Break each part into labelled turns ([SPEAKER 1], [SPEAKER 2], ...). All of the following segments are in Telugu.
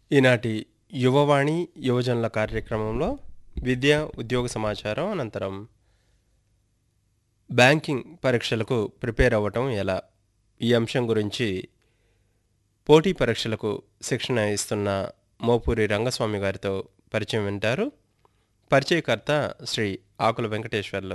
[SPEAKER 1] ఈనాటి యువవాణి యువజనుల కార్యక్రమంలో విద్య ఉద్యోగ సమాచారం అనంతరం బ్యాంకింగ్ పరీక్షలకు ప్రిపేర్ అవ్వటం ఎలా ఈ అంశం గురించి పోటీ పరీక్షలకు శిక్షణ ఇస్తున్న మోపూరి రంగస్వామి గారితో పరిచయం వింటారు పరిచయకర్త శ్రీ ఆకుల వెంకటేశ్వర్లు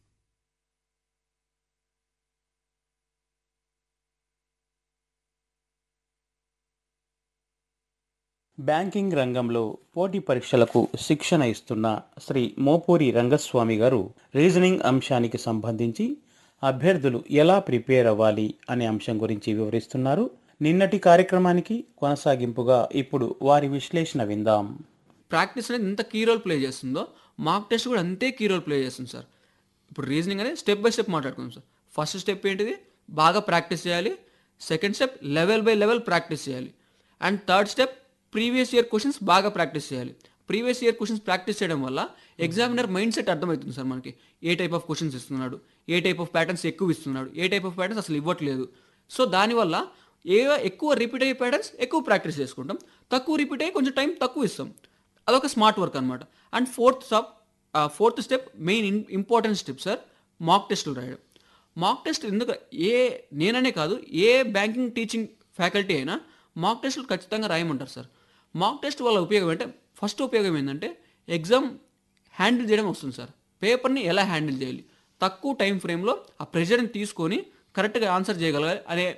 [SPEAKER 2] బ్యాంకింగ్ రంగంలో పోటీ పరీక్షలకు శిక్షణ ఇస్తున్న శ్రీ మోపూరి రంగస్వామి గారు రీజనింగ్ అంశానికి సంబంధించి అభ్యర్థులు ఎలా ప్రిపేర్ అవ్వాలి అనే అంశం గురించి వివరిస్తున్నారు నిన్నటి కార్యక్రమానికి కొనసాగింపుగా ఇప్పుడు వారి విశ్లేషణ విందాం
[SPEAKER 3] ప్రాక్టీస్ అనేది ఎంత కీ రోల్ ప్లే చేస్తుందో మార్క్ టెస్ట్ కూడా అంతే కీ రోల్ ప్లే చేస్తుంది సార్ ఇప్పుడు రీజనింగ్ అనేది స్టెప్ బై స్టెప్ మాట్లాడుకుందాం సార్ ఫస్ట్ స్టెప్ ఏంటిది బాగా ప్రాక్టీస్ చేయాలి second step level by level practice చేయాలి and third step previous year questions బాగా ప్రాక్టీస్ చేయాలి ప్రీవియస్ ఇయర్ క్వశ్చన్స్ ప్రాక్టీస్ చేయడం వల్ల ఎగ్జామినర్ మైండ్ సెట్ అర్థమవుతుంది సార్ మనకి ఏ టైప్ ఆఫ్ క్వశ్చన్స్ ఇస్తున్నాడు ఏ టైప్ ఆఫ్ ప్యాటర్న్స్ ఎక్కువ ఇస్తున్నాడు ఏ టైప్ ఆఫ్ ప్యాటర్న్స్ అసలు ఇవ్వట్లేదు సో దానివల్ల ఏ ఎక్కువ రిపీట్ అయ్యే ప్యాటర్న్స్ ఎక్కువ ప్రాక్టీస్ చేసుకుంటాం తక్కువ రిపీట్ అయ్యి కొంచెం టైం తక్కువ ఇస్తాం అదొక స్మార్ట్ వర్క్ అనమాట and fourth step fourth step main important step sir mock టెస్టులు రాయడం మాక్ టెస్ట్ ఎందుకు ఏ నేననే కాదు ఏ బ్యాంకింగ్ టీచింగ్ ఫ్యాకల్టీ అయినా మాక్ టెస్టులు ఖచ్చితంగా రాయమంటారు సార్ మాక్ టెస్ట్ వల్ల ఉపయోగం అంటే ఫస్ట్ ఉపయోగం ఏంటంటే ఎగ్జామ్ హ్యాండిల్ చేయడం వస్తుంది సార్ పేపర్ని ఎలా హ్యాండిల్ చేయాలి తక్కువ టైం ఫ్రేమ్లో ఆ ప్రెషర్ని తీసుకొని కరెక్ట్గా ఆన్సర్ చేయగలగాలి అనే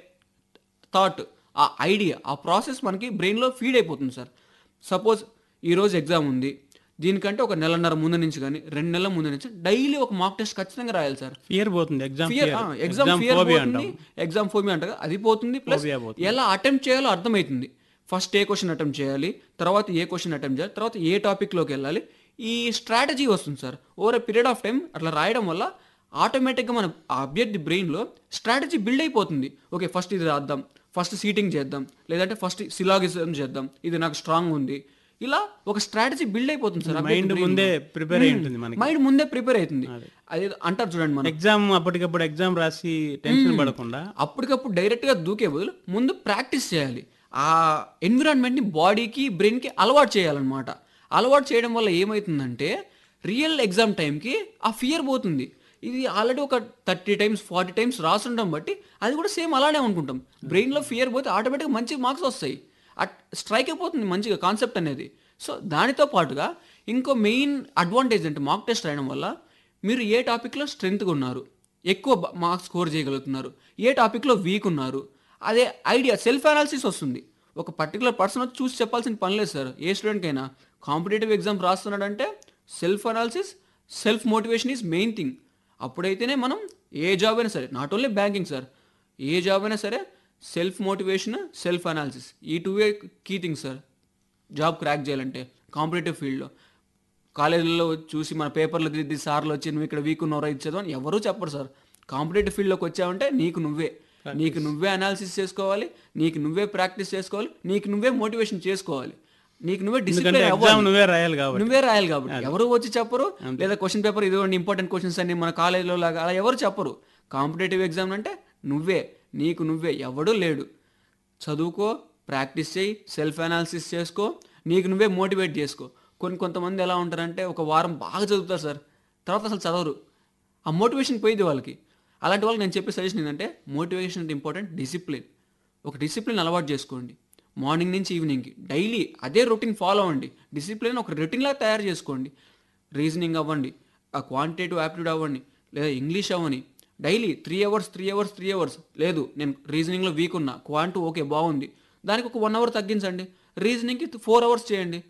[SPEAKER 3] థాట్ ఆ ఐడియా ఆ ప్రాసెస్ మనకి బ్రెయిన్లో ఫీడ్ అయిపోతుంది సార్ సపోజ్ ఈరోజు ఎగ్జామ్ ఉంది దీనికంటే ఒక నెలన్నర ముందు నుంచి కానీ రెండు నెలల ముందు నుంచి డైలీ ఒక మాక్ టెస్ట్ ఖచ్చితంగా రాయాలి సార్
[SPEAKER 2] ఫియర్ పోతుంది exam
[SPEAKER 3] fear exam fear
[SPEAKER 2] phobia
[SPEAKER 3] పోతుంది
[SPEAKER 2] అంటాం
[SPEAKER 3] ఎగ్జామ్ ఫోబియా అంట అది పోతుంది ప్లస్
[SPEAKER 2] Phobia పోతుంది.
[SPEAKER 3] ఎలా అటెంప్ట్ చేయాలో అర్థమవుతుంది ఫస్ట్ ఏ క్వశ్చన్ అటెంప్ట్ చేయాలి తర్వాత ఏ క్వశ్చన్ అటెంప్ట్ చేయాలి తర్వాత ఏ టాపిక్లోకి వెళ్ళాలి ఈ స్ట్రాటజీ వస్తుంది sir over a period of time అట్లా రాయడం వల్ల ఆటోమేటిక్గా మన ఆ అభ్యర్థి బ్రెయిన్లో స్ట్రాటజీ బిల్డ్ అయిపోతుంది ఓకే ఫస్ట్ ఇది రాద్దాం ఫస్ట్ సీటింగ్ చేద్దాం లేదంటే ఫస్ట్ సిలాగిజం చేద్దాం ఇది నాకు స్ట్రాంగ్ ఉంది ఇలా ఒక స్ట్రాటజీ బిల్డ్ అయిపోతుంది సార్
[SPEAKER 2] మైండ్ ముందే ప్రిపేర్ అయి ఉంటుంది మనకి
[SPEAKER 3] మైండ్ ముందే ప్రిపేర్ అవుతుంది అది అంటారు చూడండి మనం
[SPEAKER 2] ఎగ్జామ్ అప్పటికప్పుడు ఎగ్జామ్ రాసి టెన్షన్ పడకుండా
[SPEAKER 3] అప్పటికప్పుడు డైరెక్ట్గా దూకే బదులు ముందు ప్రాక్టీస్ చేయాలి ఆ ఎన్విరాన్మెంట్ని బాడీకి బ్రెయిన్కి అలవాటు చేయాలన్నమాట అలవాటు చేయడం వల్ల ఏమవుతుందంటే రియల్ ఎగ్జామ్ టైంకి ఆ ఫియర్ పోతుంది ఇది ఆల్రెడీ ఒక థర్టీ టైమ్స్ ఫార్టీ టైమ్స్ రాసుండడం బట్టి అది కూడా సేమ్ అలానే అనుకుంటాం బ్రెయిన్లో ఫియర్ పోతే ఆటోమేటిక్గా మంచి మార్క్స్ వస్తాయి స్ట్రైక్ అయిపోతుంది మంచిగా కాన్సెప్ట్ అనేది సో దానితో పాటుగా ఇంకో మెయిన్ అడ్వాంటేజ్ అంటే మాక్ టెస్ట్ రాయడం వల్ల మీరు ఏ టాపిక్లో స్ట్రెంగ్త్గా ఉన్నారు ఎక్కువ మార్క్స్ స్కోర్ చేయగలుగుతున్నారు ఏ టాపిక్లో వీక్ ఉన్నారు అదే ఐడియా సెల్ఫ్ అనాలిసిస్ వస్తుంది ఒక పర్టికులర్ పర్సన్ వచ్చి చూసి చెప్పాల్సిన పని లేదు సార్ ఏ స్టూడెంట్కైనా కాంపిటేటివ్ ఎగ్జామ్ రాస్తున్నాడంటే self analysis self motivation is main thing అప్పుడైతేనే మనం ఏ జాబ్ అయినా సరే నాట్ ఓన్లీ బ్యాంకింగ్ సార్ ఏ జాబ్ అయినా సరే సెల్ఫ్ మోటివేషన్ సెల్ఫ్ అనాలిసిస్ ఈ two way key things sir job crack చేయాలంటే కాంపిటేటివ్ ఫీల్డ్లో కాలేజీలో చూసి మన పేపర్లు దిద్ది సార్లు వచ్చి నువ్వు ఇక్కడ వీక్ ఉన్నారా ఇచ్చేదో అని ఎవరూ చెప్పరు సార్ కాంపిటేటివ్ ఫీల్డ్లోకి వచ్చావంటే నీకు నువ్వే నీకు నువ్వే అనాలిసిస్ చేసుకోవాలి నీకు నువ్వే ప్రాక్టీస్ చేసుకోవాలి నీకు నువ్వే మోటివేషన్ చేసుకోవాలి నీకు నువ్వే
[SPEAKER 2] ఎందుకంటే
[SPEAKER 3] డిసిప్లిన్
[SPEAKER 2] ఎగ్జామ్ నువ్వే రాయాలి కాబట్టి
[SPEAKER 3] నువ్వే రాయాలి కాబట్టి ఎవరు వచ్చి చెప్పరు లేదా క్వశ్చన్ పేపర్ ఇదిగోండి ఇంపార్టెంట్ క్వశ్చన్స్ అన్ని మన కాలేజీలో లాగా అలా ఎవరు చెప్పరు కాంపిటేటివ్ ఎగ్జామ్ అంటే నువ్వే నీకు నువ్వే ఎవడూ లేడు చదువుకో ప్రాక్టీస్ చేయి సెల్ఫ్ అనాలిసిస్ చేసుకో నీకు నువ్వే మోటివేట్ చేసుకో కొన్ని కొంతమంది ఎలా ఉంటారంటే ఒక వారం బాగా చదువుతారు సార్ తర్వాత అసలు చదవరు ఆ మోటివేషన్ పోయింది వాళ్ళకి అలాంటి వాళ్ళకి నేను చెప్పే సజెషన్ ఏంటంటే మోటివేషన్ అంటే ఇంపార్టెంట్ డిసిప్లిన్ ఒక డిసిప్లిన్ అలవాటు చేసుకోండి మార్నింగ్ నుంచి ఈవినింగ్కి డైలీ అదే రొటీన్ ఫాలో అవ్వండి డిసిప్లిన్ ఒక రొటీన్లా తయారు చేసుకోండి రీజనింగ్ అవ్వండి ఆ క్వాంటిటేటివ్ యాప్టిట్యూడ్ అవ్వండి లేదా ఇంగ్లీష్ అవ్వని daily three hours three hours three hours లేదు నేను రీజనింగ్లో వీక్ ఉన్నా క్వాంటు ఓకే బాగుంది దానికి ఒక వన్ అవర్ తగ్గించండి రీజనింగ్కి ఫోర్ అవర్స్ చేయండి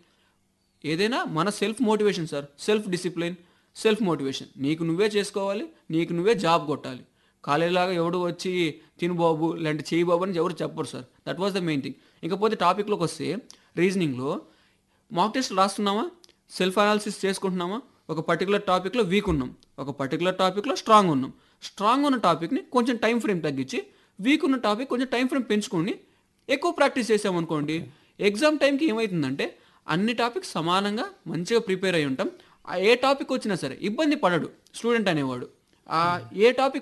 [SPEAKER 3] ఏదైనా మన self motivation sir self discipline self motivation నీకు నువ్వే చేసుకోవాలి నీకు నువ్వే జాబ్ కొట్టాలి కాలేజీలాగా ఎవడు వచ్చి తిను బాబు లేదంటే చేయి బాబు అని ఎవరు చెప్పరు sir that was the main thing ఇకపోతే టాపిక్లోకి వస్తే రీజనింగ్లో మాక్ టెస్ట్ రాస్తున్నామా సెల్ఫ్ అనాలిసిస్ చేసుకుంటున్నామా ఒక పర్టికులర్ టాపిక్లో వీక్ ఉన్నాం ఒక పర్టికులర్ టాపిక్లో స్ట్రాంగ్ ఉన్నాం స్ట్రాంగ్ ఉన్న టాపిక్ని కొంచెం టైం ఫ్రేమ్ తగ్గించి వీక్ ఉన్న టాపిక్ కొంచెం టైం ఫ్రేమ్ పెంచుకొని ఎక్కువ ప్రాక్టీస్ చేసామనుకోండి ఎగ్జామ్ టైంకి ఏమవుతుందంటే అన్ని టాపిక్స్ సమానంగా మంచిగా ప్రిపేర్ అయి ఉంటాం ఆ ఏ టాపిక్ వచ్చినా సరే ఇబ్బంది పడడు స్టూడెంట్ అనేవాడు ఆ ఏ టాపిక్